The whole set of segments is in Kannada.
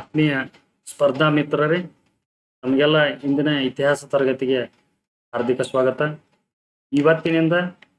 ಆತ್ಮೀಯ ಸ್ಪರ್ಧಾ ಮಿತ್ರರೇ ನಮಗೆಲ್ಲ ಇಂದಿನ ಇತಿಹಾಸ ತರಗತಿಗೆ ಹಾರ್ದಿಕ ಸ್ವಾಗತ ಇವತ್ತಿನಿಂದ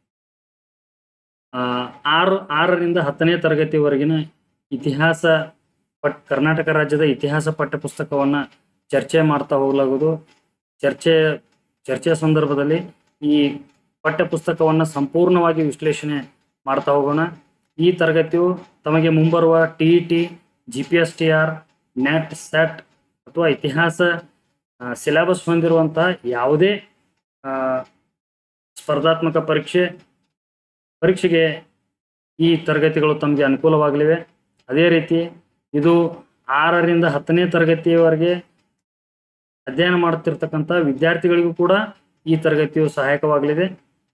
ಆ, ಆರು ಆರರಿಂದ ಹತ್ತನೇ ತರಗತಿವರೆಗಿನ ಇತಿಹಾಸ ಪಟ್ ಕರ್ನಾಟಕ ರಾಜ್ಯದ ಇತಿಹಾಸ ಪಠ್ಯಪುಸ್ತಕವನ್ನ ಚರ್ಚೆ ಮಾಡ್ತಾ ಹೋಗ್ಲಾಗೋದು ಚರ್ಚೆ ಚರ್ಚೆಯ ಸಂದರ್ಭದಲ್ಲಿ ಈ ಪಠ್ಯಪುಸ್ತಕವನ್ನ ಸಂಪೂರ್ಣವಾಗಿ ವಿಶ್ಲೇಷಣೆ ಮಾಡ್ತಾ ಹೋಗೋಣ ಈ ತರಗತಿಯು ತಮಗೆ ಮುಂಬರುವ T E T G P S T R NET SET ಅಥವಾ ಇತಿಹಾಸ ಸಿಲೆಬಸ್ ಹೊಂದಿರುವಂತಹ ಯಾವುದೇ ಆ, ಸ್ಪರ್ಧಾತ್ಮಕ ಪರೀಕ್ಷೆ ಪರೀಕ್ಷೆಗೆ ಈ ತರಗತಿಗಳು ತಮಗೆ ಅನುಕೂಲವಾಗಲಿವೆ ಅದೇ ರೀತಿ ಇದು ಆರರಿಂದ ಹತ್ತನೇ ತರಗತಿಯವರೆಗೆ ಅಧ್ಯಯನ ಮಾಡುತ್ತಿರ್ತಕ್ಕಂಥ ವಿದ್ಯಾರ್ಥಿಗಳಿಗೂ ಕೂಡ ಈ ತರಗತಿಯು ಸಹಾಯಕವಾಗಲಿದೆ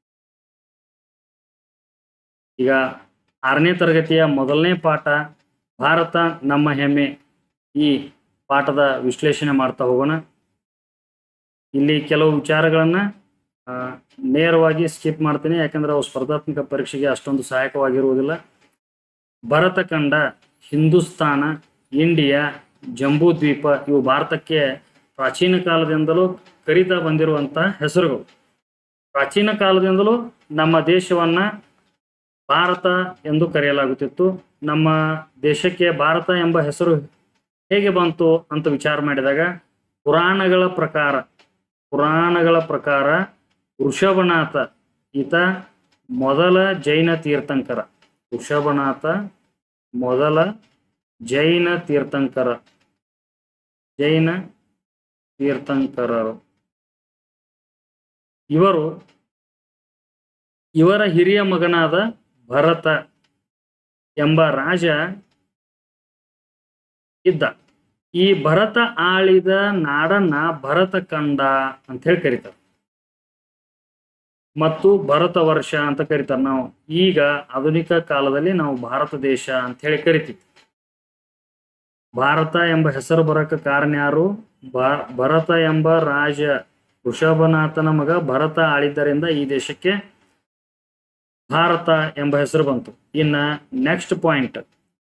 ಈಗ ಆರನೇ ತರಗತಿಯ ಮೊದಲನೇ ಪಾಠ ಭಾರತ ನಮ್ಮ ಹೆಮ್ಮೆ ಈ ಪಾಠದ ವಿಶ್ಲೇಷಣೆ ಮಾಡ್ತಾ ಹೋಗೋಣ ಇಲ್ಲಿ ಕೆಲವು ವಿಚಾರಗಳನ್ನ ಆ, ನೇರವಾಗಿ ಸ್ಕಿಪ್ ಮಾಡ್ತೀನಿ ಯಾಕಂದ್ರೆ ಅವು ಸ್ಪರ್ಧಾತ್ಮಕ ಪರೀಕ್ಷೆಗೆ ಅಷ್ಟೊಂದು ಸಹಾಯಕವಾಗಿರುವುದಿಲ್ಲ ಭರತಖಂಡ ಹಿಂದೂಸ್ತಾನ ಇಂಡಿಯಾ ಜಂಬೂ ದ್ವೀಪ ಇವು ಭಾರತಕ್ಕೆ ಪ್ರಾಚೀನ ಕಾಲದಿಂದಲೂ ಕರೀತಾ ಬಂದಿರುವಂತಹ ಹೆಸರುಗಳು ಪ್ರಾಚೀನ ಕಾಲದಿಂದಲೂ ನಮ್ಮ ದೇಶವನ್ನ ಭಾರತ ಎಂದು ಕರೆಯಲಾಗುತ್ತಿತ್ತು ನಮ್ಮ ದೇಶಕ್ಕೆ ಭಾರತ ಎಂಬ ಹೆಸರು ಹೇಗೆ ಬಂತು ಅಂತ ವಿಚಾರ ಮಾಡಿದಾಗ ಪುರಾಣಗಳ ಪ್ರಕಾರ ಪುರಾಣಗಳ ಪ್ರಕಾರ ವೃಷಭನಾಥ ಈತ ಮೊದಲ ಜೈನ ತೀರ್ಥಂಕರ ವೃಷಭನಾಥ ಮೊದಲ ಜೈನ ತೀರ್ಥಂಕರ ಜೈನ ತೀರ್ಥಂಕರರು ಇವರು ಇವರ ಹಿರಿಯ ಮಗನಾದ ಭರತ ಎಂಬ ರಾಜ ಇದ್ದ ಈ ಭರತ ಆಳಿದ ನಾಡನ್ನ ಭರತ ಕಂಡ ಅಂತ ಹೇಳಿ ಕರೀತಾರೆ ಮತ್ತು ಭರತ ವರ್ಷ ಅಂತ ಕರೀತಾರೆ ನಾವು ಈಗ ಆಧುನಿಕ ಕಾಲದಲ್ಲಿ ನಾವು ಭಾರತ ದೇಶ ಅಂತ ಹೇಳಿ ಕರಿತೀವಿ ಭಾರತ ಎಂಬ ಹೆಸರು ಬರಕ ಕಾರಣ ಯಾರು ಭಾ- ಭರತ ಎಂಬ ರಾಜ ವೃಷಭನಾಥನ ಮಗ ಭರತ ಆಳಿದ್ದರಿಂದ ಈ ದೇಶಕ್ಕೆ ಭಾರತ ಎಂಬ ಹೆಸರು ಬಂತು ಇನ್ನ ನೆಕ್ಸ್ಟ್ ಪಾಯಿಂಟ್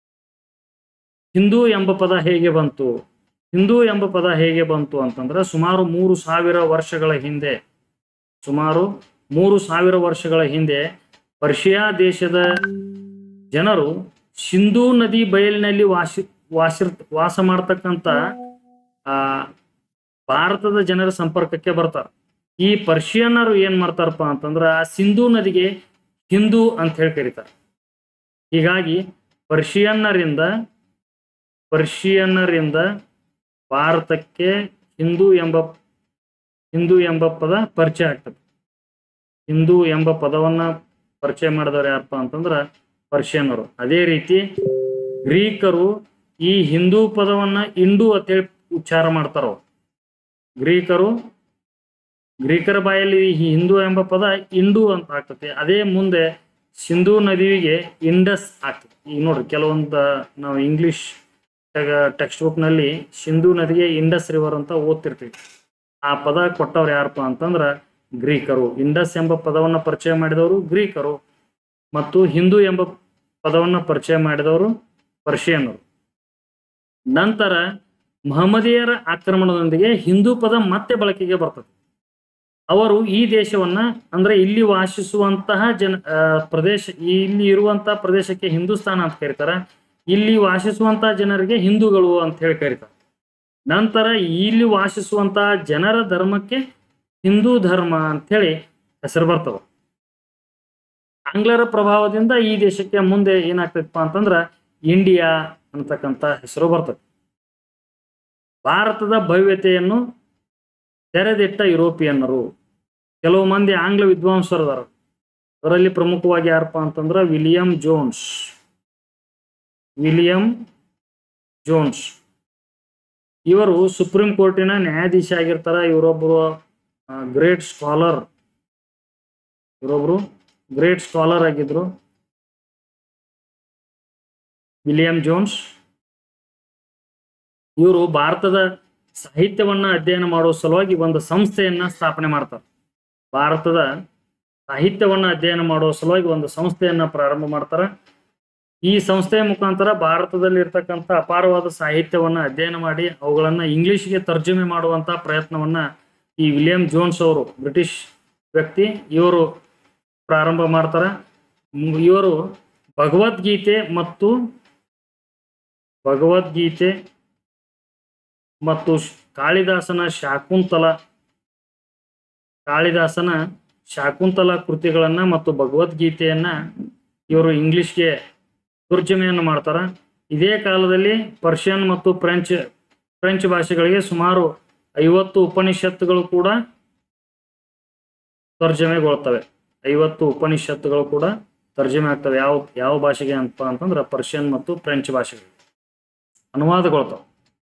ಹಿಂದೂ ಎಂಬ ಪದ ಹೇಗೆ ಬಂತು ಹಿಂದೂ ಎಂಬ ಪದ ಹೇಗೆ ಬಂತು ಅಂತಂದ್ರೆ ಸುಮಾರು ಮೂರು ಸಾವಿರ ವರ್ಷಗಳ ಹಿಂದೆ ಸುಮಾರು ಮೂರು ಸಾವಿರ ವರ್ಷಗಳ ಹಿಂದೆ ಪರ್ಷಿಯಾ ದೇಶದ ಜನರು ಸಿಂಧೂ ನದಿ ಬಯಲಿನಲ್ಲಿ ವಾಸಿ ವಾಸಿರ್ ವಾಸ ಮಾಡ್ತಕ್ಕಂಥ ಆ ಭಾರತದ ಜನರ ಸಂಪರ್ಕಕ್ಕೆ ಬರ್ತಾರೆ ಈ ಪರ್ಷಿಯನ್ನರು ಏನ್ ಮಾಡ್ತಾರಪ್ಪ ಅಂತಂದ್ರ ಆ ಸಿಂಧೂ ನದಿಗೆ ಹಿಂದೂ ಅಂತ ಹೇಳಿ ಕರೀತಾರೆ ಹೀಗಾಗಿ ಪರ್ಷಿಯನ್ನರಿಂದ ಪರ್ಷಿಯನ್ನರಿಂದ ಭಾರತಕ್ಕೆ ಹಿಂದೂ ಎಂಬ ಹಿಂದೂ ಎಂಬ ಪದ ಪರಿಚಯ ಆಗ್ತದೆ ಹಿಂದೂ ಎಂಬ ಪದವನ್ನ ಪರಿಚಯ ಮಾಡಿದವರು ಯಾರಪ್ಪ ಅಂತಂದ್ರ ಪರ್ಷಿಯನ್ನರು ಅದೇ ರೀತಿ ಗ್ರೀಕರು ಈ ಹಿಂದೂ ಪದವನ್ನ ಇಂಡು ಅಂತೇಳಿ ಉಚ್ಚಾರ ಮಾಡ್ತಾರ ಅವ್ರು. ಗ್ರೀಕರು ಗ್ರೀಕರ ಬಾಯಲ್ಲಿ ಈ ಹಿಂದೂ ಎಂಬ ಪದ ಇಂಡು ಅಂತ ಆಗ್ತದೆ ಅದೇ ಮುಂದೆ ಸಿಂಧೂ ನದಿಗೆ ಇಂಡಸ್ ಆಗ್ತದೆ ಈಗ ನೋಡ್ರಿ ಕೆಲವೊಂದು ನಾವು ಇಂಗ್ಲಿಷ್ ಟೆಕ್ಸ್ಟ್ ಬುಕ್ ನಲ್ಲಿ ಸಿಂಧೂ ನದಿಗೆ ಇಂಡಸ್ ರಿವರ್ ಅಂತ ಓದ್ತಿರ್ತೀವಿ ಆ ಪದ ಕೊಟ್ಟವ್ರು ಯಾರಪ್ಪ ಅಂತಂದ್ರ ಗ್ರೀಕರು ಇಂಡಸ್ ಎಂಬ ಪದವನ್ನ ಪರಿಚಯ ಮಾಡಿದವರು ಗ್ರೀಕರು ಮತ್ತು ಹಿಂದೂ ಎಂಬ ಪದವನ್ನ ಪರಿಚಯ ಮಾಡಿದವರು ಪರ್ಷಿಯನ್ನರು ನಂತರ ಮಹಮ್ಮದಿಯರ ಆಕ್ರಮಣದೊಂದಿಗೆ ಹಿಂದೂ ಪದ ಮತ್ತೆ ಬಳಕೆಗೆ ಬರ್ತದೆ ಅವರು ಈ ದೇಶವನ್ನ ಅಂದ್ರೆ ಇಲ್ಲಿ ವಾಸಿಸುವಂತಹ ಜನ ಆ, ಪ್ರದೇಶ ಇಲ್ಲಿ ಇರುವಂತಹ ಪ್ರದೇಶಕ್ಕೆ ಹಿಂದೂಸ್ತಾನ ಅಂತ ಕರೀತಾರ ಇಲ್ಲಿ ವಾಸಿಸುವಂತಹ ಜನರಿಗೆ ಹಿಂದೂಗಳು ಅಂತ ಹೇಳಿ ಕರೀತಾರೆ ನಂತರ ಇಲ್ಲಿ ವಾಸಿಸುವಂತಹ ಜನರ ಧರ್ಮಕ್ಕೆ ಹಿಂದೂ ಧರ್ಮ ಅಂತೇಳಿ ಹೆಸರು ಬರ್ತವ ಆಂಗ್ಲರ ಪ್ರಭಾವದಿಂದ ಈ ದೇಶಕ್ಕೆ ಮುಂದೆ ಏನಾಗ್ತೈತಪ್ಪ ಅಂತಂದ್ರ ಇಂಡಿಯಾ ಅಂತಕ್ಕಂಥ ಹೆಸರು ಬರ್ತದೆ ಭಾರತದ ಭವ್ಯತೆಯನ್ನು ತೆರೆದಿಟ್ಟ ಯುರೋಪಿಯನ್ನರು ಕೆಲವು ಮಂದಿ ಆಂಗ್ಲ ವಿದ್ವಾಂಸರು ಅದಾರ ಅದರಲ್ಲಿ ಪ್ರಮುಖವಾಗಿ ಯಾರಪ್ಪ ಅಂತಂದ್ರ ವಿಲಿಯಂ ಜೋನ್ಸ್ ವಿಲಿಯಂ ಜೋನ್ಸ್ ಇವರು ಸುಪ್ರೀಂ ಕೋರ್ಟಿನ ನ್ಯಾಯಾಧೀಶ ಆಗಿರ್ತಾರ ಇವರೊಬ್ಬರು ಗ್ರೇಟ್ ಸ್ಕಾಲರ್ ಇವರೊಬ್ರು ಗ್ರೇಟ್ ಸ್ಕಾಲರ್ ಆಗಿದ್ರು ವಿಲಿಯಂ ಜೋನ್ಸ್ ಇವರು ಭಾರತದ ಸಾಹಿತ್ಯವನ್ನ ಅಧ್ಯಯನ ಮಾಡುವ ಸಲುವಾಗಿ ಒಂದು ಸಂಸ್ಥೆಯನ್ನ ಸ್ಥಾಪನೆ ಮಾಡ್ತಾರೆ ಭಾರತದ ಸಾಹಿತ್ಯವನ್ನ ಅಧ್ಯಯನ ಮಾಡುವ ಸಲುವಾಗಿ ಒಂದು ಸಂಸ್ಥೆಯನ್ನ ಪ್ರಾರಂಭ ಮಾಡ್ತಾರೆ ಈ ಸಂಸ್ಥೆಯ ಮುಖಾಂತರ ಭಾರತದಲ್ಲಿ ಇರ್ತಕ್ಕಂಥ ಅಪಾರವಾದ ಸಾಹಿತ್ಯವನ್ನ ಅಧ್ಯಯನ ಮಾಡಿ ಅವುಗಳನ್ನ ಇಂಗ್ಲಿಷ್ಗೆ ತರ್ಜುಮೆ ಮಾಡುವಂತ ಪ್ರಯತ್ನವನ್ನ ಈ ವಿಲಿಯಂ ಜೋನ್ಸ್ ಅವರು ಬ್ರಿಟಿಷ್ ವ್ಯಕ್ತಿ ಇವರು ಪ್ರಾರಂಭ ಮಾಡ್ತಾರ ಮ್- ಇವರು ಭಗವದ್ಗೀತೆ ಮತ್ತು ಭಗವದ್ಗೀತೆ ಮತ್ತು ಶ್- ಕಾಳಿದಾಸನ ಶಾಕುಂತಲ ಕಾಳಿದಾಸನ ಶಾಕುಂತಲ ಕೃತಿಗಳನ್ನ ಮತ್ತು ಭಗವದ್ಗೀತೆಯನ್ನ ಇವರು ಇಂಗ್ಲಿಷ್ಗೆ ತರ್ಜಮೆಯನ್ನು ಮಾಡ್ತಾರ ಇದೇ ಕಾಲದಲ್ಲಿ ಪರ್ಷಿಯನ್ ಮತ್ತು ಫ್ರೆಂಚ್ ಫ್ರೆಂಚ್ ಭಾಷೆಗಳಿಗೆ ಸುಮಾರು ಐವತ್ತು ಉಪನಿಷತ್ತುಗಳು ಕೂಡ ತರ್ಜಮೆಗೊಳ್ತವೆ ಐವತ್ತು ಉಪನಿಷತ್ತುಗಳು ಕೂಡ ತರ್ಜಮೆ ಆಗ್ತವೆ ಯಾವ ಯಾವ ಭಾಷೆಗೆ ಅಂತ ಅಂತಂದ್ರೆ ಪರ್ಷಿಯನ್ ಮತ್ತು ಫ್ರೆಂಚ್ ಭಾಷೆಗಳಿಗೆ ಅನುವಾದಗೊಳ್ತಾವೆ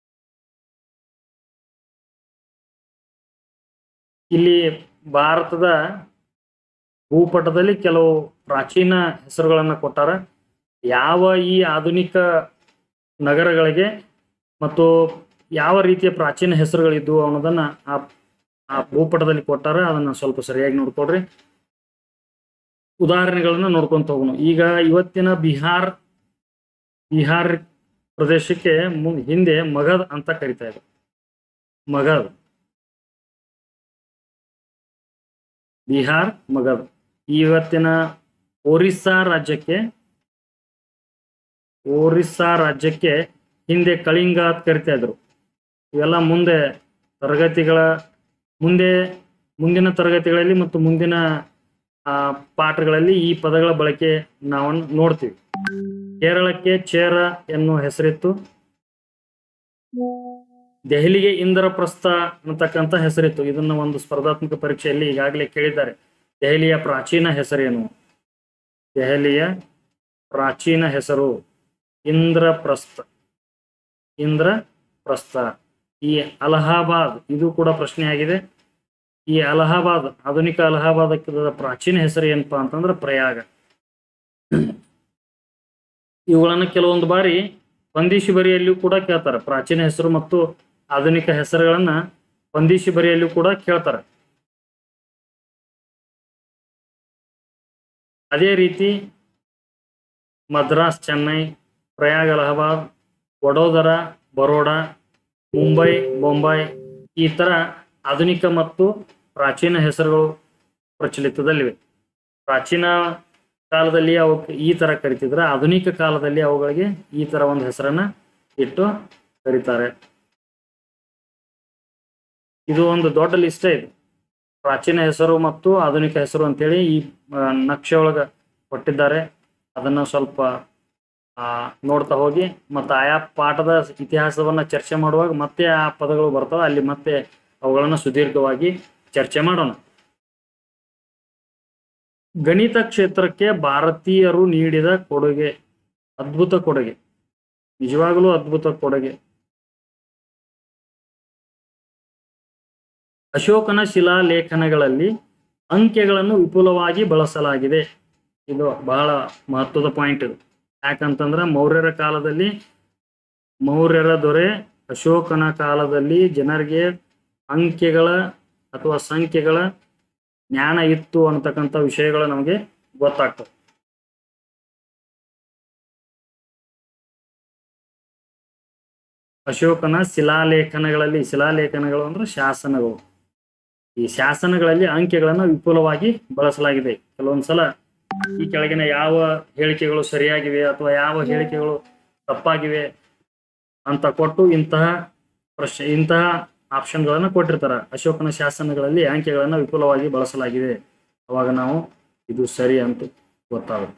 ಇಲ್ಲಿ ಭಾರತದ ಭೂಪಟದಲ್ಲಿ ಕೆಲವು ಪ್ರಾಚೀನ ಹೆಸರುಗಳನ್ನು ಕೊಟ್ಟಾರ ಯಾವ ಈ ಆಧುನಿಕ ನಗರಗಳಿಗೆ ಮತ್ತು ಯಾವ ರೀತಿಯ ಪ್ರಾಚೀನ ಹೆಸರುಗಳಿದ್ವು ಅನ್ನೋದನ್ನ ಆ ಆ ಭೂಪಟದಲ್ಲಿ ಕೊಟ್ಟಾರ ಅದನ್ನ ಸ್ವಲ್ಪ ಸರಿಯಾಗಿ ನೋಡ್ಕೊಡ್ರಿ ಉದಾಹರಣೆಗಳನ್ನ ನೋಡ್ಕೊಂತ ಹೋಗೋಣ ಈಗ ಇವತ್ತಿನ ಬಿಹಾರ್ ಬಿಹಾರ್ ಪ್ರದೇಶಕ್ಕೆ ಮು- ಹಿಂದೆ ಮಗಧ್ ಅಂತ ಕರಿತಾ ಇದ್ರು ಮಗಧ್ ಬಿಹಾರ್ ಮಗಧ್ ಇವತ್ತಿನ ಒರಿಸ್ಸಾ ರಾಜ್ಯಕ್ಕೆ ಒರಿಸ್ಸಾ ರಾಜ್ಯಕ್ಕೆ ಹಿಂದೆ ಕಳಿಂಗ ಅಂತ ಕರಿತಾ ಇದ್ರು ಇವೆಲ್ಲ ಮುಂದೆ ತರಗತಿಗಳ ಮುಂದೆ ಮುಂದಿನ ತರಗತಿಗಳಲ್ಲಿ ಮತ್ತು ಮುಂದಿನ ಆ, ಪಾಠಗಳಲ್ಲಿ ಈ ಪದಗಳ ಬಳಕೆ ನಾವು ನೋಡ್ತೀವಿ ಕೇರಳಕ್ಕೆ ಚೇರ ಎನ್ನುವ ಹೆಸರಿತ್ತು ದೆಹಲಿಗೆ ಇಂದ್ರಪ್ರಸ್ಥ ಅನ್ನತಕ್ಕಂಥ ಹೆಸರಿತ್ತು ಇದನ್ನ ಒಂದು ಸ್ಪರ್ಧಾತ್ಮಕ ಪರೀಕ್ಷೆಯಲ್ಲಿ ಈಗಾಗಲೇ ಕೇಳಿದ್ದಾರೆ ದೆಹಲಿಯ ಪ್ರಾಚೀನ ಹೆಸರೇನು ದೆಹಲಿಯ ಪ್ರಾಚೀನ ಹೆಸರು ಇಂದ್ರಪ್ರಸ್ಥ ಇಂದ್ರಪ್ರಸ್ಥ ಈ ಅಲಹಾಬಾದ್ ಇದು ಕೂಡ ಪ್ರಶ್ನೆ ಆಗಿದೆ ಈ ಅಲಹಾಬಾದ್ ಆಧುನಿಕ ಅಲಹಾಬಾದಕ್ಕೆ ಪ್ರಾಚೀನ ಹೆಸರು ಏನಪ್ಪಾ ಅಂತಂದ್ರೆ ಪ್ರಯಾಗ ಇವುಗಳನ್ನ ಕೆಲವೊಂದು ಬಾರಿ ಹೊಂದಿಸಿ ಬರಿಯಲ್ಲಿಯೂ ಕೂಡ ಕೇಳ್ತಾರೆ ಪ್ರಾಚೀನ ಹೆಸರು ಮತ್ತು ಆಧುನಿಕ ಹೆಸರುಗಳನ್ನ ಹೊಂದಿಸಿ ಬರಿಯಲ್ಲಿಯೂ ಕೂಡ ಕೇಳ್ತಾರೆ ಅದೇ ರೀತಿ ಮದ್ರಾಸ್ ಚೆನ್ನೈ ಪ್ರಯಾಗ್ ಅಲಹಾಬಾದ್ ವಡೋದರ ಬರೋಡಾ ಮುಂಬೈ ಬೊಂಬೈ ಈ ತರ ಆಧುನಿಕ ಮತ್ತು ಪ್ರಾಚೀನ ಹೆಸರುಗಳು ಪ್ರಚಲಿತದಲ್ಲಿವೆ ಪ್ರಾಚೀನ ಕಾಲದಲ್ಲಿ ಅವಕ್ಕೆ ಈ ತರ ಕರಿತಿದ್ರೆ ಆಧುನಿಕ ಕಾಲದಲ್ಲಿ ಅವುಗಳಿಗೆ ಈ ತರ ಒಂದು ಹೆಸರನ್ನ ಇಟ್ಟು ಕರೀತಾರೆ ಇದು ಒಂದು ದೊಡ್ಡ ಲಿಸ್ಟ್ ಇದೆ ಪ್ರಾಚೀನ ಹೆಸರು ಮತ್ತು ಆಧುನಿಕ ಹೆಸರು ಅಂತೇಳಿ ಈ ಆ, ನಕ್ಷೆ ಒಳಗ ಕೊಟ್ಟಿದ್ದಾರೆ ಅದನ್ನ ಸ್ವಲ್ಪ ಆ, ನೋಡ್ತಾ ಹೋಗಿ ಮತ್ತು ಆಯಾ ಪಾಠದ ಇತಿಹಾಸವನ್ನ ಚರ್ಚೆ ಮಾಡುವಾಗ ಮತ್ತೆ ಆ ಪದಗಳು ಬರ್ತವೆ ಅಲ್ಲಿ ಮತ್ತೆ ಅವುಗಳನ್ನ ಸುದೀರ್ಘವಾಗಿ ಚರ್ಚೆ ಮಾಡೋಣ ಗಣಿತ ಕ್ಷೇತ್ರಕ್ಕೆ ಭಾರತೀಯರು ನೀಡಿದ ಕೊಡುಗೆ ಅದ್ಭುತ ಕೊಡುಗೆ ನಿಜವಾಗಲೂ ಅದ್ಭುತ ಕೊಡುಗೆ ಅಶೋಕನ ಶಿಲಾಲೇಖನಗಳಲ್ಲಿ ಅಂಕೆಗಳನ್ನು ವಿಪುಲವಾಗಿ ಬಳಸಲಾಗಿದೆ ಇದು ಬಹಳ ಮಹತ್ವದ ಪಾಯಿಂಟ್ ಇದು ಯಾಕಂತಂದ್ರೆ ಮೌರ್ಯರ ಕಾಲದಲ್ಲಿ ಮೌರ್ಯರ ದೊರೆ ಅಶೋಕನ ಕಾಲದಲ್ಲಿ ಜನರಿಗೆ ಅಂಕೆಗಳ ಅಥವಾ ಸಂಖ್ಯೆಗಳ ಜ್ಞಾನ ಇತ್ತು ಅಂತಕ್ಕಂಥ ವಿಷಯಗಳು ನಮಗೆ ಗೊತ್ತಾಗ್ತವೆ ಅಶೋಕನ ಶಿಲಾಲೇಖನಗಳಲ್ಲಿ ಶಿಲಾಲೇಖನಗಳು ಅಂದ್ರೆ ಶಾಸನಗಳು ಈ ಶಾಸನಗಳಲ್ಲಿ ಅಂಕೆಗಳನ್ನು ವಿಪುಲವಾಗಿ ಬಳಸಲಾಗಿದೆ ಕೆಲವೊಂದ್ಸಲ ಈ ಕೆಳಗಿನ ಯಾವ ಹೇಳಿಕೆಗಳು ಸರಿಯಾಗಿವೆ ಅಥವಾ ಯಾವ ಹೇಳಿಕೆಗಳು ತಪ್ಪಾಗಿವೆ ಅಂತ ಕೊಟ್ಟು ಇಂತಹ ಪ್ರಶ್ನೆ ಇಂತಹ ಆಪ್ಷನ್ಗಳನ್ನು ಕೊಟ್ಟಿರ್ತಾರೆ ಅಶೋಕನ ಶಾಸನಗಳಲ್ಲಿ ಅಂಕೆಗಳನ್ನು ವಿಪುಲವಾಗಿ ಬಳಸಲಾಗಿದೆ ಅವಾಗ ನಾವು ಇದು ಸರಿ ಅಂತ ಗೊತ್ತಾಗುತ್ತೆ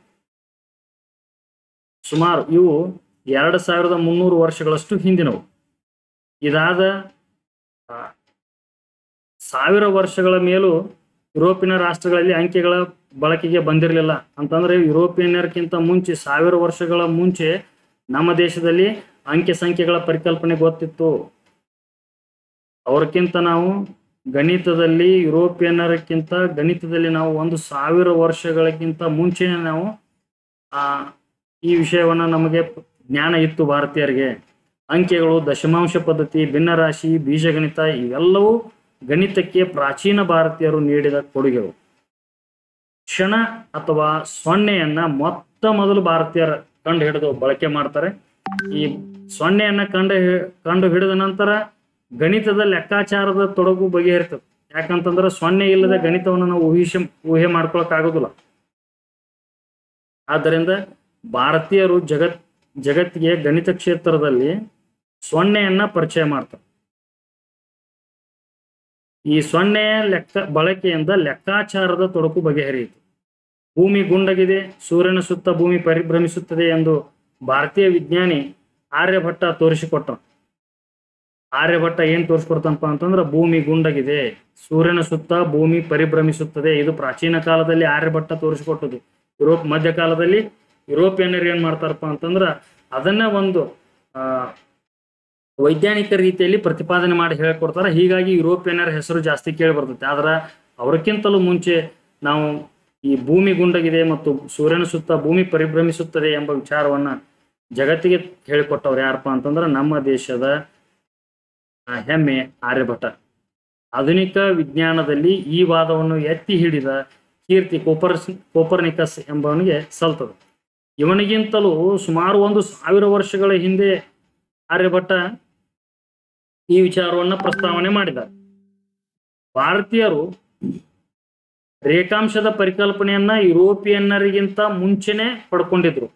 ಸುಮಾರು ಇವು ಎರಡು ಸಾವಿರದ ಮುನ್ನೂರು ವರ್ಷಗಳಷ್ಟು ಹಿಂದಿನವು ಇದಾದ ಆ, ಸಾವಿರ ವರ್ಷಗಳ ಮೇಲೂ ಯುರೋಪಿನ ರಾಷ್ಟ್ರಗಳಲ್ಲಿ ಅಂಕೆಗಳ ಬಳಕೆಗೆ ಬಂದಿರಲಿಲ್ಲ ಅಂತಂದ್ರೆ ಯುರೋಪಿಯನ್ನರ್ಕಿಂತ ಮುಂಚೆ ಸಾವಿರ ವರ್ಷಗಳ ಮುಂಚೆ ನಮ್ಮ ದೇಶದಲ್ಲಿ ಅಂಕೆ ಸಂಖ್ಯೆಗಳ ಪರಿಕಲ್ಪನೆ ಗೊತ್ತಿತ್ತು ಅವ್ರಕ್ಕಿಂತ ನಾವು ಗಣಿತದಲ್ಲಿ ಯುರೋಪಿಯನ್ನರಕ್ಕಿಂತ ಗಣಿತದಲ್ಲಿ ನಾವು ಒಂದು ಸಾವಿರ ವರ್ಷಗಳಕ್ಕಿಂತ ಮುಂಚೆನೆ ನಾವು ಆ ಈ ವಿಷಯವನ್ನ ನಮಗೆ ಜ್ಞಾನ ಇತ್ತು ಭಾರತೀಯರಿಗೆ ಅಂಕೆಗಳು ದಶಮಾಂಶ ಪದ್ಧತಿ ಭಿನ್ನರಾಶಿ ಬೀಜಗಣಿತ ಇವೆಲ್ಲವೂ ಗಣಿತಕ್ಕೆ ಪ್ರಾಚೀನ ಭಾರತೀಯರು ನೀಡಿದ ಕೊಡುಗೆಗಳು ಕ್ಷಣ ಅಥವಾ ಸೊನ್ನೆಯನ್ನ ಮೊತ್ತ ಮೊದಲು ಭಾರತೀಯರ ಕಂಡು ಹಿಡಿದು ಬಳಕೆ ಮಾಡ್ತಾರೆ ಈ ಸೊನ್ನೆಯನ್ನ ಕಂಡು ಹಿ- ಕಂಡು ಹಿಡಿದ ನಂತರ ಗಣಿತದ ಲೆಕ್ಕಾಚಾರದ ತೊಡಗು ಬಗೆಹರಿತದೆ ಯಾಕಂತಂದ್ರೆ ಸೊನ್ನೆ ಇಲ್ಲದ ಗಣಿತವನ್ನು ನಾವು ಊಹಿಸಿ ಊಹೆ ಮಾಡ್ಕೊಳಕ್ ಆಗೋದಿಲ್ಲ ಆದ್ದರಿಂದ ಭಾರತೀಯರು ಜಗತ್ ಜಗತ್ತಿಗೆ ಗಣಿತ ಕ್ಷೇತ್ರದಲ್ಲಿ ಸೊನ್ನೆಯನ್ನ ಪರಿಚಯ ಮಾಡ್ತಾರೆ ಈ ಸೊನ್ನೆಯ ಲೆಕ್ಕ ಬಳಕೆಯಿಂದ ಲೆಕ್ಕಾಚಾರದ ತೊಡಕು ಬಗೆಹರಿಯಿತು ಭೂಮಿ ಗುಂಡಗಿದೆ ಸೂರ್ಯನ ಸುತ್ತ ಭೂಮಿ ಪರಿಭ್ರಮಿಸುತ್ತದೆ ಎಂದು ಭಾರತೀಯ ವಿಜ್ಞಾನಿ ಆರ್ಯಭಟ್ಟ ತೋರಿಸಿಕೊಟ್ಟರು ಆರ್ಯಭಟ್ಟ ಏನ್ ತೋರಿಸ್ಕೊಡ್ತನಪ್ಪ ಅಂತಂದ್ರೆ ಭೂಮಿ ಗುಂಡಗಿದೆ ಸೂರ್ಯನ ಸುತ್ತ ಭೂಮಿ ಪರಿಭ್ರಮಿಸುತ್ತದೆ ಇದು ಪ್ರಾಚೀನ ಕಾಲದಲ್ಲಿ ಆರ್ಯಭಟ್ಟ ತೋರಿಸಿಕೊಟ್ಟದು ಯುರೋಪ್ ಮಧ್ಯಕಾಲದಲ್ಲಿ ಯುರೋಪಿಯನ್ನರು ಏನ್ ಮಾಡ್ತಾರಪ್ಪ ಅಂತಂದ್ರ ಅದನ್ನ ಒಂದು ಆ ವೈಜ್ಞಾನಿಕ ರೀತಿಯಲ್ಲಿ ಪ್ರತಿಪಾದನೆ ಮಾಡಿ ಹೇಳ್ಕೊಡ್ತಾರೆ ಹೀಗಾಗಿ ಯುರೋಪಿಯನ್ನರ ಹೆಸರು ಜಾಸ್ತಿ ಕೇಳಿ ಬರ್ತೈತೆ ಆದ್ರೆ ಅವರಕ್ಕಿಂತಲೂ ಮುಂಚೆ ನಾವು ಈ ಭೂಮಿ ಗುಂಡಗಿದೆ ಮತ್ತು ಸೂರ್ಯನ ಸುತ್ತ ಭೂಮಿ ಪರಿಭ್ರಮಿಸುತ್ತದೆ ಎಂಬ ವಿಚಾರವನ್ನ ಜಗತ್ತಿಗೆ ಹೇಳಿಕೊಟ್ಟವ್ರು ಯಾರಪ್ಪ ಅಂತಂದ್ರೆ ನಮ್ಮ ದೇಶದ ಆ, ಹೆಮ್ಮೆ ಆರ್ಯಭಟ ಆಧುನಿಕ ವಿಜ್ಞಾನದಲ್ಲಿ ಈ ವಾದವನ್ನು ಎತ್ತಿ ಹಿಡಿದ ಕೀರ್ತಿ ಕೋಪರ್ಸ್ ಕೋಪರ್ನಿಕಸ್ ಎಂಬವನಿಗೆ ಸಲ್ತದೆ ಇವನಿಗಿಂತಲೂ ಸುಮಾರು ಒಂದು ಸಾವಿರ ವರ್ಷಗಳ ಹಿಂದೆ ಆರ್ಯಭಟ್ಟ ಈ ವಿಚಾರವನ್ನ ಪ್ರಸ್ತಾವನೆ ಮಾಡಿದ ಭಾರತೀಯರು ರೇಖಾಂಶದ ಪರಿಕಲ್ಪನೆಯನ್ನ ಯುರೋಪಿಯನ್ನರಿಗಿಂತ ಮುಂಚೆನೆ ಪಡ್ಕೊಂಡಿದ್ರು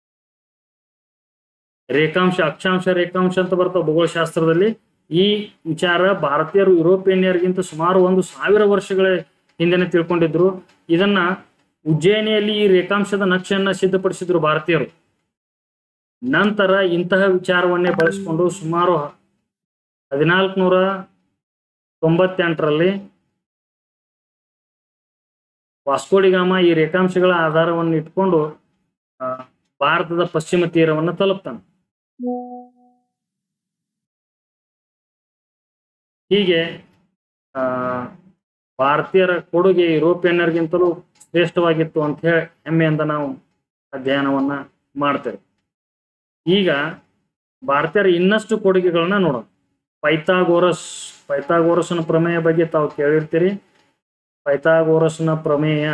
ರೇಖಾಂಶ ಅಕ್ಷಾಂಶ ರೇಖಾಂಶ ಅಂತ ಬರ್ತಾವ ಭೂಗೋಳಶಾಸ್ತ್ರದಲ್ಲಿ ಈ ವಿಚಾರ ಭಾರತೀಯರು ಯುರೋಪಿಯನ್ನರಿಗಿಂತ ಸುಮಾರು ಒಂದು ಸಾವಿರ ವರ್ಷಗಳ ಹಿಂದೆನೆ ತಿಳ್ಕೊಂಡಿದ್ರು ಇದನ್ನ ಉಜ್ಜಯಿನಿಯಲ್ಲಿ ಈ ರೇಖಾಂಶದ ನಕ್ಷೆಯನ್ನ ಸಿದ್ಧಪಡಿಸಿದ್ರು ಭಾರತೀಯರು ನಂತರ ಇಂತಹ ವಿಚಾರವನ್ನೇ ಬಳಸಿಕೊಂಡು ಸುಮಾರು ಹದಿನಾಲ್ಕುನೂರ ತೊಂಬತ್ತೆಂಟರಲ್ಲಿ ವಾಸ್ಕೋಡಿಗಾಮ ಈ ರೇಖಾಂಶಗಳ ಆಧಾರವನ್ನು ಇಟ್ಕೊಂಡು ಆ, ಭಾರತದ ಪಶ್ಚಿಮ ತೀರವನ್ನು ತಲುಪ್ತಾನೆ ಹೀಗೆ ಆ ಭಾರತೀಯರ ಕೊಡುಗೆ ಯುರೋಪಿಯನ್ನರಿಗಿಂತಲೂ ಶ್ರೇಷ್ಠವಾಗಿತ್ತು ಅಂತ ಹೇಳಿ ಹೆಮ್ಮೆಯಿಂದ ನಾವು ಅಧ್ಯಯನವನ್ನ ಮಾಡ್ತೇವೆ ಈಗ ಭಾರತೀಯರ ಇನ್ನಷ್ಟು ಕೊಡುಗೆಗಳನ್ನ ನೋಡೋಣ ಪೈಥಾಗೋರಸ್ ಪೈಥಾಗೋರಸ್ನ ಪ್ರಮೇಯ ಬಗ್ಗೆ ತಾವು ಕೇಳಿರ್ತೀರಿ ಪೈಥಾಗೋರಸ್ನ ಪ್ರಮೇಯ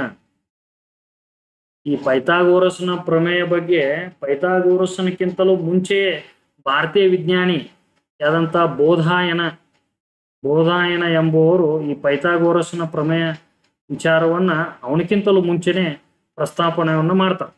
ಈ ಪೈಥಾಗೋರಸ್ನ ಪ್ರಮೇಯ ಬಗ್ಗೆ ಪೈಥಾಗೋರಸ್ನಕ್ಕಿಂತಲೂ ಮುಂಚೆಯೇ ಭಾರತೀಯ ವಿಜ್ಞಾನಿ ಆದಂತ ಬೋಧಾಯನ ಬೋಧಾಯನ ಎಂಬುವರು ಈ ಪೈಥಾಗೋರಸ್ನ ಪ್ರಮೇಯ ವಿಚಾರವನ್ನ ಅವನಕ್ಕಿಂತಲೂ ಮುಂಚೆನೆ ಪ್ರಸ್ತಾಪನೆಯನ್ನು ಮಾಡ್ತಾರೆ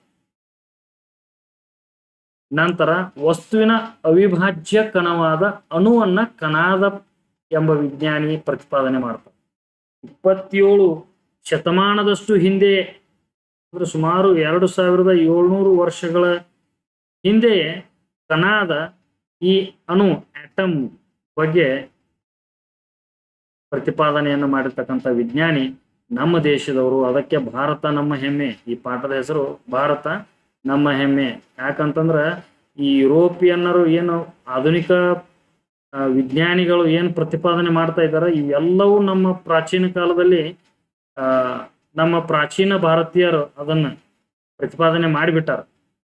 ನಂತರ ವಸ್ತುವಿನ ಅವಿಭಾಜ್ಯ ಕಣವಾದ ಅಣುವನ್ನ ಕಣಾದ ಎಂಬ ವಿಜ್ಞಾನಿ ಪ್ರತಿಪಾದನೆ ಮಾಡ್ತಾರೆ ಇಪ್ಪತ್ತೇಳು ಶತಮಾನದಷ್ಟು ಹಿಂದೆ ಅಂದ್ರೆ ಸುಮಾರು ಎರಡು ಸಾವಿರದ ಏಳ್ನೂರು ವರ್ಷಗಳ ಹಿಂದೆಯೇ ಕಣಾದ ಈ ಅಣು ಆಟಮ್ ಬಗ್ಗೆ ಪ್ರತಿಪಾದನೆಯನ್ನು ಮಾಡಿರ್ತಕ್ಕಂಥ ವಿಜ್ಞಾನಿ ನಮ್ಮ ದೇಶದವರು ಅದಕ್ಕೆ ಭಾರತ ನಮ್ಮ ಹೆಮ್ಮೆ ಈ ಪಾಠದ ಹೆಸರು ಭಾರತ ನಮ್ಮ ಹೆಮ್ಮೆ ಯಾಕಂತಂದ್ರ ಈ ಯುರೋಪಿಯನ್ನರು ಏನು ಆಧುನಿಕ ಆ, ವಿಜ್ಞಾನಿಗಳು ಏನು ಪ್ರತಿಪಾದನೆ ಮಾಡ್ತಾ ಇದ್ದಾರೆ ಇವೆಲ್ಲವೂ ನಮ್ಮ ಪ್ರಾಚೀನ ಕಾಲದಲ್ಲಿ ಆ ನಮ್ಮ ಪ್ರಾಚೀನ ಭಾರತೀಯರು ಅದನ್ನ ಪ್ರತಿಪಾದನೆ ಮಾಡಿಬಿಟ್ಟಾರ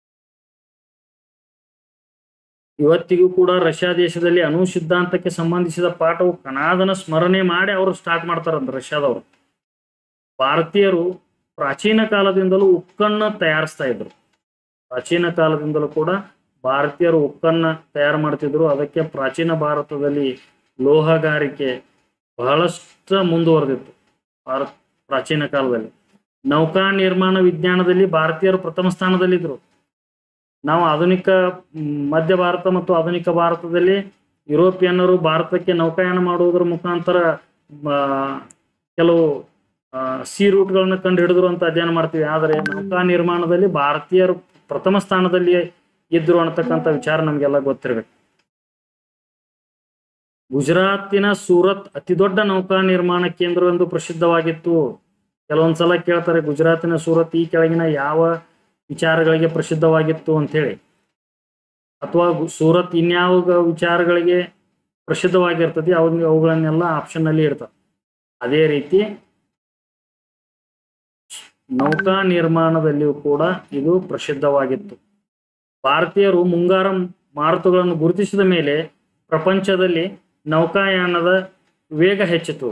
ಇವತ್ತಿಗೂ ಕೂಡ ರಷ್ಯಾ ದೇಶದಲ್ಲಿ ಅಣು ಸಿದ್ಧಾಂತಕ್ಕೆ ಸಂಬಂಧಿಸಿದ ಪಾಠವು ಕಣಾದನ ಸ್ಮರಣೆ ಮಾಡಿ ಅವರು ಸ್ಟಾರ್ಟ್ ಮಾಡ್ತಾರಂತ ರಷ್ಯಾದವರು ಭಾರತೀಯರು ಪ್ರಾಚೀನ ಕಾಲದಿಂದಲೂ ಉಕ್ಕನ್ನ ತಯಾರಿಸ್ತಾ ಇದ್ರು ಪ್ರಾಚೀನ ಕಾಲದಿಂದಲೂ ಕೂಡ ಭಾರತೀಯರು ಉಕ್ಕನ್ನ ತಯಾರು ಮಾಡ್ತಿದ್ರು ಅದಕ್ಕೆ ಪ್ರಾಚೀನ ಭಾರತದಲ್ಲಿ ಲೋಹಗಾರಿಕೆ ಬಹಳಷ್ಟು ಮುಂದುವರೆದಿತ್ತು ಭಾರತ ಪ್ರಾಚೀನ ಕಾಲದಲ್ಲಿ ನೌಕಾ ನಿರ್ಮಾಣ ವಿಜ್ಞಾನದಲ್ಲಿ ಭಾರತೀಯರು ಪ್ರಥಮ ಸ್ಥಾನದಲ್ಲಿದ್ದರು ನಾವು ಆಧುನಿಕ ಮ್, ಮಧ್ಯ ಭಾರತ ಮತ್ತು ಆಧುನಿಕ ಭಾರತದಲ್ಲಿ ಯುರೋಪಿಯನ್ನರು ಭಾರತಕ್ಕೆ ನೌಕಾಯಾನ ಮಾಡುವುದರ ಮುಖಾಂತರ ಆ, ಕೆಲವು ಆ, ಸಿ ರೂಟ್ಗಳನ್ನ ಕಂಡು ಹಿಡಿದ್ರು ಅಂತ ಅಧ್ಯಯನ ಮಾಡ್ತೀವಿ ಆದರೆ ನೌಕಾ ನಿರ್ಮಾಣದಲ್ಲಿ ಭಾರತೀಯರು ಪ್ರಥಮ ಸ್ಥಾನದಲ್ಲಿ ಇದ್ರು ಅನ್ನತಕ್ಕಂಥ ವಿಚಾರ ನಮಗೆಲ್ಲ ಗೊತ್ತಿರಬೇಕು ಗುಜರಾತಿನ ಸೂರತ್ ಅತಿ ದೊಡ್ಡ ನೌಕಾ ನಿರ್ಮಾಣ ಕೇಂದ್ರವೆಂದು ಪ್ರಸಿದ್ಧವಾಗಿತ್ತು ಕೆಲವೊಂದ್ಸಲ ಕೇಳ್ತಾರೆ ಗುಜರಾತಿನ ಸೂರತ್ ಈ ಕೆಳಗಿನ ಯಾವ ವಿಚಾರಗಳಿಗೆ ಪ್ರಸಿದ್ಧವಾಗಿತ್ತು ಅಂತೇಳಿ ಅಥವಾ ಗು- ಸೂರತ್ ಇನ್ಯಾವ ಗ- ವಿಚಾರಗಳಿಗೆ ಪ್ರಸಿದ್ಧವಾಗಿರ್ತದೆ ಅವ್ ಅವುಗಳನ್ನೆಲ್ಲ ಆಪ್ಷನ್ ಅಲ್ಲಿ ಇರ್ತದೆ ಅದೇ ರೀತಿ ನೌಕಾ ನಿರ್ಮಾಣದಲ್ಲಿಯೂ ಕೂಡ ಇದು ಪ್ರಸಿದ್ಧವಾಗಿತ್ತು ಭಾರತೀಯರು ಮುಂಗಾರ ಮಾರುತಗಳನ್ನು ಗುರುತಿಸಿದ ಮೇಲೆ ಪ್ರಪಂಚದಲ್ಲಿ ನೌಕಾಯಾನದ ವೇಗ ಹೆಚ್ಚಿತು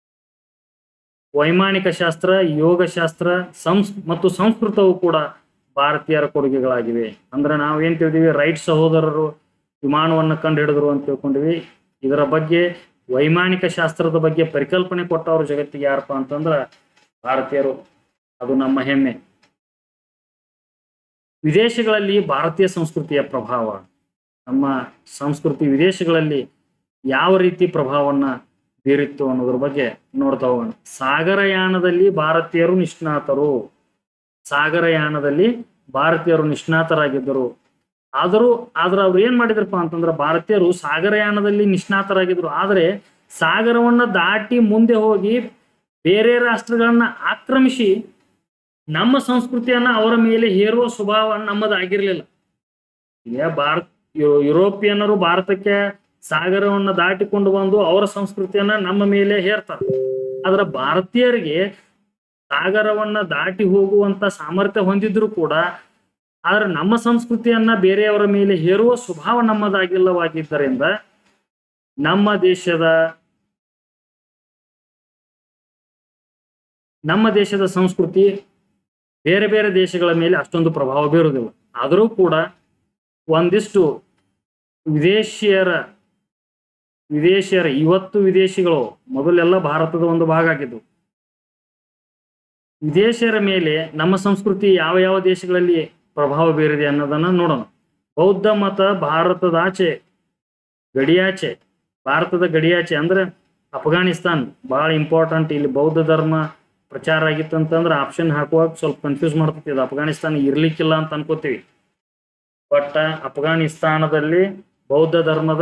ವೈಮಾನಿಕ ಶಾಸ್ತ್ರ ಯೋಗಶಾಸ್ತ್ರ ಸಂಸ್ ಮತ್ತು ಸಂಸ್ಕೃತವು ಕೂಡ ಭಾರತೀಯರ ಕೊಡುಗೆಗಳಾಗಿವೆ ಅಂದ್ರೆ ನಾವು ಏನ್ ತಿಳ್ದೀವಿ ರೈಟ್ ಸಹೋದರರು ವಿಮಾನವನ್ನು ಕಂಡು ಹಿಡಿದ್ರು ಅಂತ ತಿಳ್ಕೊಂಡಿವಿ ಇದರ ಬಗ್ಗೆ ವೈಮಾನಿಕ ಶಾಸ್ತ್ರದ ಬಗ್ಗೆ ಪರಿಕಲ್ಪನೆ ಕೊಟ್ಟವರು ಜಗತ್ತಿಗೆ ಯಾರಪ್ಪ ಅಂತಂದ್ರ ಭಾರತೀಯರು ಅದು ನಮ್ಮ ಹೆಮ್ಮೆ ವಿದೇಶಗಳಲ್ಲಿ ಭಾರತೀಯ ಸಂಸ್ಕೃತಿಯ ಪ್ರಭಾವ ನಮ್ಮ ಸಂಸ್ಕೃತಿ ವಿದೇಶಗಳಲ್ಲಿ ಯಾವ ರೀತಿ ಪ್ರಭಾವವನ್ನ ಬೀರಿತ್ತು ಅನ್ನೋದ್ರ ಬಗ್ಗೆ ನೋಡ್ತಾ ಹೋಗೋಣ ಸಾಗರಯಾನದಲ್ಲಿ ಭಾರತೀಯರು ನಿಷ್ಣಾತರು ಸಾಗರಯಾನದಲ್ಲಿ ಭಾರತೀಯರು ನಿಷ್ಣಾತರಾಗಿದ್ದರು ಆದರೂ ಆದ್ರೆ ಅವ್ರು ಏನ್ ಮಾಡಿದ್ರಪ್ಪ ಅಂತಂದ್ರೆ ಭಾರತೀಯರು ಸಾಗರಯಾನದಲ್ಲಿ ನಿಷ್ಣಾತರಾಗಿದ್ರು ಆದರೆ ಸಾಗರವನ್ನ ದಾಟಿ ಮುಂದೆ ಹೋಗಿ ಬೇರೆ ರಾಷ್ಟ್ರಗಳನ್ನ ಆಕ್ರಮಿಸಿ ನಮ್ಮ ಸಂಸ್ಕೃತಿಯನ್ನ ಅವರ ಮೇಲೆ ಹೇರುವ ಸ್ವಭಾವ ನಮ್ಮದಾಗಿರ್ಲಿಲ್ಲ ಈಗ ಭಾರತ ಯು- ಯುರೋಪಿಯನ್ನರು ಭಾರತಕ್ಕೆ ಸಾಗರವನ್ನ ದಾಟಿಕೊಂಡು ಬಂದು ಅವರ ಸಂಸ್ಕೃತಿಯನ್ನ ನಮ್ಮ ಮೇಲೆ ಹೇರ್ತಾರೆ ಆದ್ರೆ ಭಾರತೀಯರಿಗೆ ಸಾಗರವನ್ನ ದಾಟಿ ಹೋಗುವಂತ ಸಾಮರ್ಥ್ಯ ಹೊಂದಿದ್ರು ಕೂಡ ಆದ್ರೆ ನಮ್ಮ ಸಂಸ್ಕೃತಿಯನ್ನ ಬೇರೆಯವರ ಮೇಲೆ ಹೇರುವ ಸ್ವಭಾವ ನಮ್ಮದಾಗಿಲ್ಲವಾಗಿದ್ದರಿಂದ ನಮ್ಮ ದೇಶದ ನಮ್ಮ ದೇಶದ ಸಂಸ್ಕೃತಿ ಬೇರೆ ಬೇರೆ ದೇಶಗಳ ಮೇಲೆ ಅಷ್ಟೊಂದು ಪ್ರಭಾವ ಬೀರುವುದಿಲ್ಲ ಆದರೂ ಕೂಡ ಒಂದಿಷ್ಟು ವಿದೇಶಿಯರ ವಿದೇಶಿಯರ ಇವತ್ತು ವಿದೇಶಿಗಳು ಮೊದಲೆಲ್ಲ ಭಾರತದ ಒಂದು ಭಾಗ ಆಗಿದ್ದು ವಿದೇಶಿಯರ ಮೇಲೆ ನಮ್ಮ ಸಂಸ್ಕೃತಿ ಯಾವ ಯಾವ ದೇಶಗಳಲ್ಲಿ ಪ್ರಭಾವ ಬೀರಿದೆ ಅನ್ನೋದನ್ನ ನೋಡೋಣ ಬೌದ್ಧ ಮತ ಭಾರತದಾಚೆ ಗಡಿಯಾಚೆ ಭಾರತದ ಗಡಿಯಾಚೆ ಅಂದ್ರೆ ಅಫ್ಘಾನಿಸ್ತಾನ್ ಬಹಳ ಇಂಪಾರ್ಟೆಂಟ್ ಇಲ್ಲಿ ಬೌದ್ಧ ಧರ್ಮ ಪ್ರಚಾರ ಆಗಿತ್ತು ಅಂತಂದ್ರೆ ಆಪ್ಷನ್ ಹಾಕುವಾಗ ಸ್ವಲ್ಪ ಕನ್ಫ್ಯೂಸ್ ಮಾಡ್ತೈತಿ ಇದು ಅಫ್ಘಾನಿಸ್ತಾನ ಇರ್ಲಿಕ್ಕಿಲ್ಲ ಅಂತ ಅನ್ಕೋತೀವಿ ಬಟ್ ಅಫ್ಘಾನಿಸ್ತಾನದಲ್ಲಿ ಬೌದ್ಧ ಧರ್ಮದ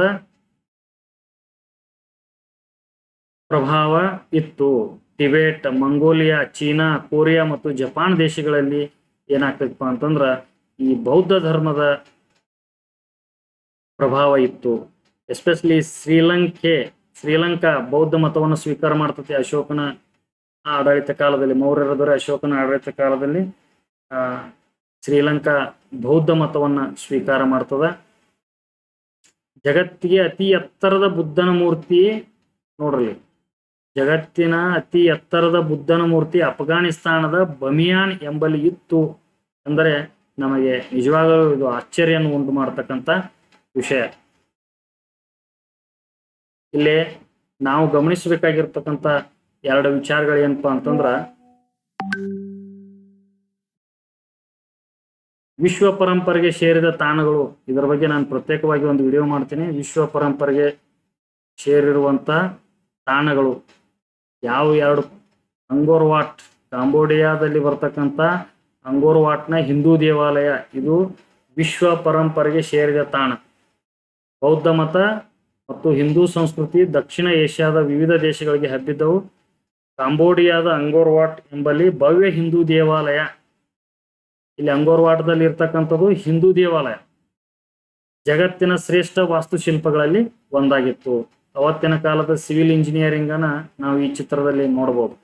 ಪ್ರಭಾವ ಇತ್ತು ಟಿಬೆಟ್ ಮಂಗೋಲಿಯಾ ಚೀನಾ ಕೊರಿಯಾ ಮತ್ತು ಜಪಾನ್ ದೇಶಗಳಲ್ಲಿ ಏನಾಗ್ತೈತಪ್ಪ ಅಂತಂದ್ರ ಈ ಬೌದ್ಧ ಧರ್ಮದ ಪ್ರಭಾವ ಇತ್ತು ಎಸ್ಪೆಷಲಿ ಶ್ರೀಲಂಕೆ ಶ್ರೀಲಂಕಾ ಬೌದ್ಧ ಮತವನ್ನು ಸ್ವೀಕಾರ ಮಾಡ್ತತಿ ಅಶೋಕನ ಆಡಳಿತ ಕಾಲದಲ್ಲಿ ಮೌರ್ಯರ ದೊರೆ ಅಶೋಕನ ಆಡಳಿತ ಕಾಲದಲ್ಲಿ ಆ ಶ್ರೀಲಂಕಾ ಬೌದ್ಧ ಮತವನ್ನ ಸ್ವೀಕಾರ ಮಾಡ್ತದ ಜಗತ್ತಿಗೆ ಅತಿ ಎತ್ತರದ ಬುದ್ಧನ ಮೂರ್ತಿ ನೋಡ್ರಿ ಜಗತ್ತಿನ ಅತಿ ಎತ್ತರದ ಬುದ್ಧನ ಮೂರ್ತಿ ಅಫ್ಘಾನಿಸ್ತಾನದ ಬಮಿಯಾನ್ ಎಂಬಲ್ಲಿ ಇತ್ತು ಅಂದರೆ ನಮಗೆ ನಿಜವಾಗಲೂ ಇದು ಆಶ್ಚರ್ಯವನ್ನು ಉಂಟು ಮಾಡತಕ್ಕಂಥ ವಿಷಯ ಇಲ್ಲಿ ನಾವು ಗಮನಿಸಬೇಕಾಗಿರ್ತಕ್ಕಂಥ ಎರಡು ವಿಚಾರಗಳು ಏನಪ್ಪಾ ಅಂತಂದ್ರ ವಿಶ್ವ ಪರಂಪರೆಗೆ ಸೇರಿದ ತಾಣಗಳು ಇದರ ಬಗ್ಗೆ ನಾನು ಪ್ರತ್ಯೇಕವಾಗಿ ಒಂದು ವಿಡಿಯೋ ಮಾಡ್ತೀನಿ ವಿಶ್ವ ಪರಂಪರೆಗೆ ಸೇರಿರುವಂತ ತಾಣಗಳು ಯಾವ ಎರಡು ಅಂಗೋರ್ ವಾಟ್ ಕಾಂಬೋಡಿಯಾದಲ್ಲಿ ಬರ್ತಕ್ಕಂಥ ಅಂಗೋರ್ ವಾಟ್ನ ಹಿಂದೂ ದೇವಾಲಯ ಇದು ವಿಶ್ವ ಪರಂಪರೆಗೆ ಸೇರಿದ ತಾಣ ಬೌದ್ಧ ಮತ ಮತ್ತು ಹಿಂದೂ ಸಂಸ್ಕೃತಿ ದಕ್ಷಿಣ ಏಷ್ಯಾದ ವಿವಿಧ ದೇಶಗಳಿಗೆ ಹಬ್ಬಿದ್ದವು ಕಾಂಬೋಡಿಯಾದ ಅಂಗೋರ್ ವಾಟ್ ಎಂಬಲ್ಲಿ ಭವ್ಯ ಹಿಂದೂ ದೇವಾಲಯ ಇಲ್ಲಿ ಅಂಗೋರ್ ವಾಟದಲ್ಲಿ ಇರ್ತಕ್ಕಂಥದ್ದು ಹಿಂದೂ ದೇವಾಲಯ ಜಗತ್ತಿನ ಶ್ರೇಷ್ಠ ವಾಸ್ತುಶಿಲ್ಪಗಳಲ್ಲಿ ಒಂದಾಗಿತ್ತು ಅವತ್ತಿನ ಕಾಲದ ಸಿವಿಲ್ ಇಂಜಿನಿಯರಿಂಗ್ ಅನ್ನ ನಾವು ಈ ಚಿತ್ರದಲ್ಲಿ ನೋಡಬಹುದು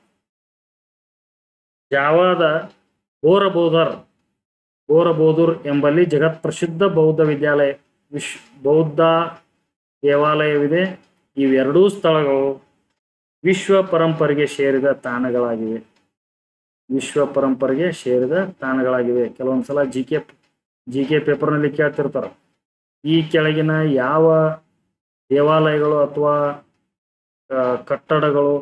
ಜಾವಾದ ಬೋರಬೋಧರ್ ಬೋರಬೋಧುರ್ ಎಂಬಲ್ಲಿ ಜಗತ್ ಪ್ರಸಿದ್ಧ ಬೌದ್ಧ ವಿದ್ಯಾಲಯ ವಿಶ್ ಬೌದ್ಧ ದೇವಾಲಯವಿದೆ ಇವೆರಡೂ ಸ್ಥಳಗಳು ವಿಶ್ವ ಪರಂಪರೆಗೆ ಸೇರಿದ ತಾಣಗಳಾಗಿವೆ ವಿಶ್ವ ಪರಂಪರೆಗೆ ಸೇರಿದ ತಾಣಗಳಾಗಿವೆ ಕೆಲವೊಂದ್ಸಲ ಜಿ ಕೆ ಜಿ ಕೆ ಪೇಪರ್ನಲ್ಲಿ ಕೇಳ್ತಿರ್ತಾರ ಈ ಕೆಳಗಿನ ಯಾವ ದೇವಾಲಯಗಳು ಅಥವಾ ಆ, ಕಟ್ಟಡಗಳು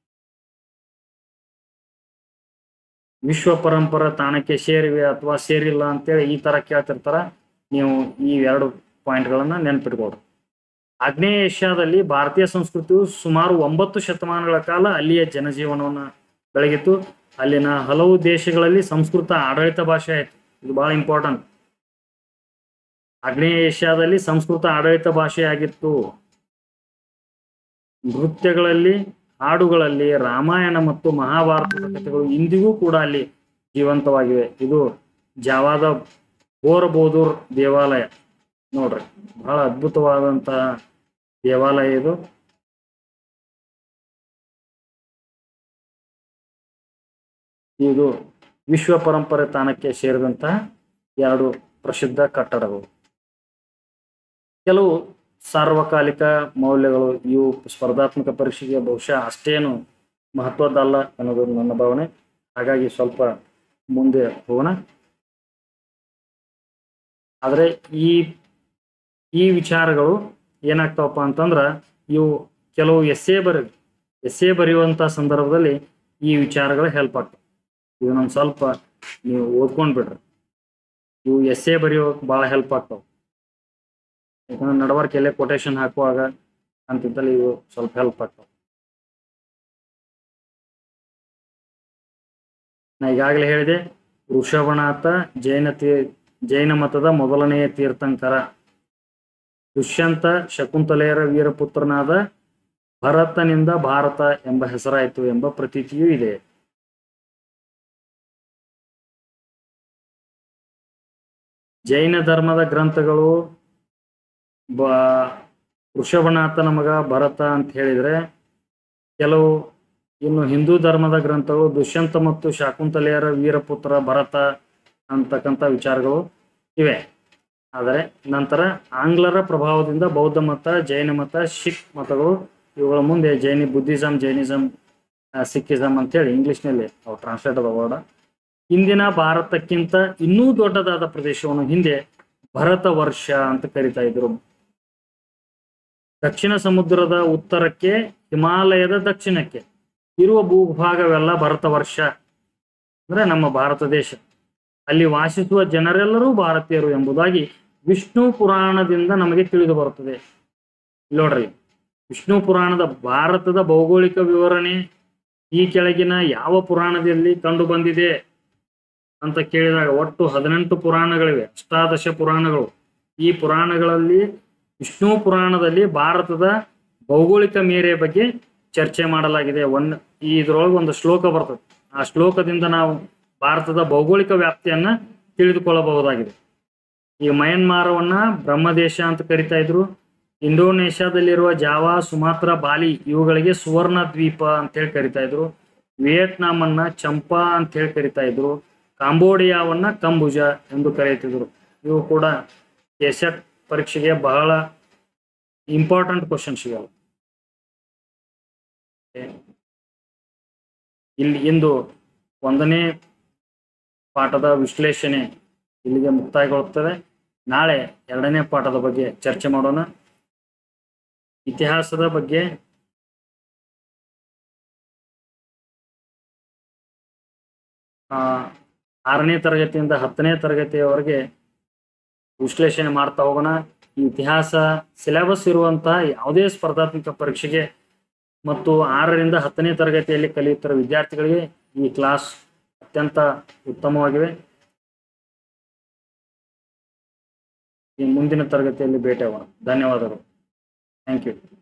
ವಿಶ್ವ ಪರಂಪರಾ ತಾಣಕ್ಕೆ ಸೇರಿವೆ ಅಥವಾ ಸೇರಿಲ್ಲ ಅಂತೇಳಿ ಈ ತರ ಕೇಳ್ತಿರ್ತಾರ ನೀವು ಈ ಎರಡು ಪಾಯಿಂಟ್ಗಳನ್ನ ನೆನ್ಪಿಟ್ಕೊಳ್ರಿ ಆಗ್ನೇಯ ಏಷ್ಯಾದಲ್ಲಿ ಭಾರತೀಯ ಸಂಸ್ಕೃತಿಯು ಸುಮಾರು ಒಂಬತ್ತು ಶತಮಾನಗಳ ಕಾಲ ಅಲ್ಲಿಯ ಜನಜೀವನವನ್ನ ಬೆಳಗಿತ್ತು ಅಲ್ಲಿನ ಹಲವು ದೇಶಗಳಲ್ಲಿ ಸಂಸ್ಕೃತ ಆಡಳಿತ ಭಾಷೆ ಆಯ್ತು ಇದು ಬಹಳ ಇಂಪಾರ್ಟೆಂಟ್ ಆಗ್ನೇಯ ಏಷ್ಯಾದಲ್ಲಿ ಸಂಸ್ಕೃತ ಆಡಳಿತ ಭಾಷೆಯಾಗಿತ್ತು ನೃತ್ಯಗಳಲ್ಲಿ ಹಾಡುಗಳಲ್ಲಿ ರಾಮಾಯಣ ಮತ್ತು ಮಹಾಭಾರತದ ಕಥೆಗಳು ಇಂದಿಗೂ ಕೂಡ ಅಲ್ಲಿ ಜೀವಂತವಾಗಿವೆ ಇದು ಜಾವಾದ ಬೋರಬೋದೂರ್ ದೇವಾಲಯ ನೋಡ್ರಿ ಬಹಳ ಅದ್ಭುತವಾದಂತ ದೇವಾಲಯ ಇದು ಇದು ವಿಶ್ವ ಪರಂಪರೆ ತಾಣಕ್ಕೆ ಸೇರಿದಂತಹ ಎರಡು ಪ್ರಸಿದ್ಧ ಕಟ್ಟಡಗಳು ಕೆಲವು ಸಾರ್ವಕಾಲಿಕ ಮೌಲ್ಯಗಳು ಇವು ಸ್ಪರ್ಧಾತ್ಮಕ ಪರೀಕ್ಷೆಗೆ ಬಹುಶಃ ಅಷ್ಟೇನು ಮಹತ್ವದ್ದಲ್ಲ ಅನ್ನೋದು ನನ್ನ ಭಾವನೆ ಹಾಗಾಗಿ ಸ್ವಲ್ಪ ಮುಂದೆ ಹೋಗೋಣ ಆದರೆ ಈ ಈ ವಿಚಾರಗಳು ಏನಾಗ್ತಾವಪ್ಪ ಅಂತಂದ್ರೆ ಇವು ಕೆಲವು ಎಸ್ಸೆ ಬರಿ ಎಸ್ಸೆ ಬರೆಯುವಂಥ ಸಂದರ್ಭದಲ್ಲಿ ಈ ವಿಚಾರಗಳು ಹೆಲ್ಪ್ ಆಗ್ತವೆ ಇವನ್ನೊಂದು ಸ್ವಲ್ಪ ನೀವು ಓದ್ಕೊಂಡು ಬಿಡ್ರಿ ಇವು ಎಸ್ಸೆ ಬರೆಯೋಕೆ ಭಾಳ ಹೆಲ್ಪ್ ಆಗ್ತಾವೆ ಯಾಕಂದ್ರೆ ನಡವರ್ಕ್ ಎಲ್ಲೇ ಕೊಟೇಶನ್ ಹಾಕುವಾಗ ಅಂತಿದ್ದಲ್ಲಿ ಇವು ಸ್ವಲ್ಪ ಹೆಲ್ಪ್ ಆಗ್ತಾವೆ ನಾ ಈಗಾಗಲೇ ಹೇಳಿದೆ ವೃಷಭನಾಥ ಜೈನ ತೀ ಜೈನ ಮತದ ಮೊದಲನೆಯ ತೀರ್ಥಂಕರ ದುಷ್ಯಂತ ಶಕುಂತಲೆಯರ ವೀರಪುತ್ರನಾದ ಭರತನಿಂದ ಭಾರತ ಎಂಬ ಹೆಸರಾಯಿತು ಎಂಬ ಪ್ರತೀತಿಯೂ ಇದೆ ಜೈನ ಧರ್ಮದ ಗ್ರಂಥಗಳು ಬ ವೃಷಭನಾಥನ ಮಗ ಭರತ ಅಂತ ಹೇಳಿದ್ರೆ ಕೆಲವು ಇನ್ನು ಹಿಂದೂ ಧರ್ಮದ ಗ್ರಂಥಗಳು ದುಷ್ಯಂತ ಮತ್ತು ಶಾಕುಂತಲೆಯರ ವೀರಪುತ್ರ ಭರತ ಅಂತಕ್ಕಂಥ ವಿಚಾರಗಳು ಇವೆ ಆದರೆ ನಂತರ ಆಂಗ್ಲರ ಪ್ರಭಾವದಿಂದ ಬೌದ್ಧ ಮತ ಜೈನ ಮತ ಸಿಖ್ ಮತಗಳು ಇವುಗಳ ಮುಂದೆ ಜೈನಿ ಬುದ್ಧಿಸಮ್ ಜೈನಿಸಮ್ ಸಿಕ್ಕಿಸಮ್ ಅಂತೇಳಿ ಇಂಗ್ಲಿಷ್ನಲ್ಲಿ ಅವು ಟ್ರಾನ್ಸ್ಲೇಟ್ ಅದ ವರ್ಡ್ ಇಂದಿನ ಭಾರತಕ್ಕಿಂತ ಇನ್ನೂ ದೊಡ್ಡದಾದ ಪ್ರದೇಶವನ್ನು ಹಿಂದೆ ಭರತ ವರ್ಷ ಅಂತ ಕರಿತಾ ಇದ್ರು ದಕ್ಷಿಣ ಸಮುದ್ರದ ಉತ್ತರಕ್ಕೆ ಹಿಮಾಲಯದ ದಕ್ಷಿಣಕ್ಕೆ ಇರುವ ಭೂಭಾಗವೆಲ್ಲ ಭರತ ವರ್ಷ ಅಂದ್ರೆ ನಮ್ಮ ಭಾರತ ದೇಶ ಅಲ್ಲಿ ವಾಸಿಸುವ ಜನರೆಲ್ಲರೂ ಭಾರತೀಯರು ಎಂಬುದಾಗಿ ವಿಷ್ಣು ಪುರಾಣದಿಂದ ನಮಗೆ ತಿಳಿದು ಬರುತ್ತದೆ ಇಲ್ಲಿ ನೋಡ್ರಿ ವಿಷ್ಣು ಪುರಾಣದ ಭಾರತದ ಭೌಗೋಳಿಕ ವಿವರಣೆ ಈ ಕೆಳಗಿನ ಯಾವ ಪುರಾಣದಲ್ಲಿ ಕಂಡು ಬಂದಿದೆ ಅಂತ ಕೇಳಿದಾಗ ಒಟ್ಟು ಹದಿನೆಂಟು ಪುರಾಣಗಳಿವೆ ಅಷ್ಟಾದಶ ಪುರಾಣಗಳು ಈ ಪುರಾಣಗಳಲ್ಲಿ ವಿಷ್ಣು ಪುರಾಣದಲ್ಲಿ ಭಾರತದ ಭೌಗೋಳಿಕ ಮೇರೆಯ ಬಗ್ಗೆ ಚರ್ಚೆ ಮಾಡಲಾಗಿದೆ ಒಂದ್ ಈ ಇದ್ರೊಳಗೆ ಒಂದು ಶ್ಲೋಕ ಬರ್ತದೆ ಆ ಶ್ಲೋಕದಿಂದ ನಾವು ಭಾರತದ ಭೌಗೋಳಿಕ ವ್ಯಾಪ್ತಿಯನ್ನ ತಿಳಿದುಕೊಳ್ಳಬಹುದಾಗಿದೆ ಈ ಮಯನ್ಮಾರವನ್ನ ಬ್ರಹ್ಮದೇಶ ಅಂತ ಕರಿತಾ ಇದ್ರು ಇಂಡೋನೇಷ್ಯಾದಲ್ಲಿರುವ ಜಾವಾ ಸುಮಾತ್ರ ಬಾಲಿ ಇವುಗಳಿಗೆ ಸುವರ್ಣ ದ್ವೀಪ ಅಂತ ಹೇಳಿ ಕರಿತಾ ಇದ್ರು ವಿಯೆಟ್ನಾಂ ಅನ್ನ ಚಂಪಾ ಅಂತ ಹೇಳಿ ಕರಿತಾ ಇದ್ರು ಕಾಂಬೋಡಿಯಾವನ್ನ ಕಂಬುಜ ಎಂದು ಕರೆಯುತ್ತಿದ್ರು ಇವು ಕೂಡ ಕೆಸೆಟ್ ಪರೀಕ್ಷೆಗೆ ಬಹಳ ಇಂಪಾರ್ಟೆಂಟ್ ಕ್ವಶನ್ಸ್ ಇವೆ ಇಲ್ಲಿ ಇಂದು ಒಂದನೇ ಪಾಠದ ವಿಶ್ಲೇಷಣೆ ಇಲ್ಲಿಗೆ ಮುಕ್ತಾಯಗೊಳ್ಳುತ್ತದೆ ನಾಳೆ ಎರಡನೇ ಪಾಠದ ಬಗ್ಗೆ ಚರ್ಚೆ ಮಾಡೋಣ ಇತಿಹಾಸದ ಬಗ್ಗೆ ಆ, ಆರನೇ ತರಗತಿಯಿಂದ ಹತ್ತನೇ ತರಗತಿಯವರೆಗೆ ವಿಶ್ಲೇಷಣೆ ಮಾಡ್ತಾ ಹೋಗೋಣ ಈ ಇತಿಹಾಸ ಸಿಲೆಬಸ್ ಇರುವಂತಹ ಯಾವುದೇ ಸ್ಪರ್ಧಾತ್ಮಕ ಪರೀಕ್ಷೆಗೆ ಮತ್ತು ಆರರಿಂದ ಹತ್ತನೇ ತರಗತಿಯಲ್ಲಿ ಕಲಿಯುತ್ತಿರುವ ವಿದ್ಯಾರ್ಥಿಗಳಿಗೆ ಈ ಕ್ಲಾಸ್ ಅತ್ಯಂತ ಉತ್ತಮವಾಗಿವೆ ಈ ಮುಂದಿನ ತರಗತಿಯಲ್ಲಿ ಭೇಟಿಯಾಗೋಣ ಧನ್ಯವಾದಗಳು ಥ್ಯಾಂಕ್ ಯು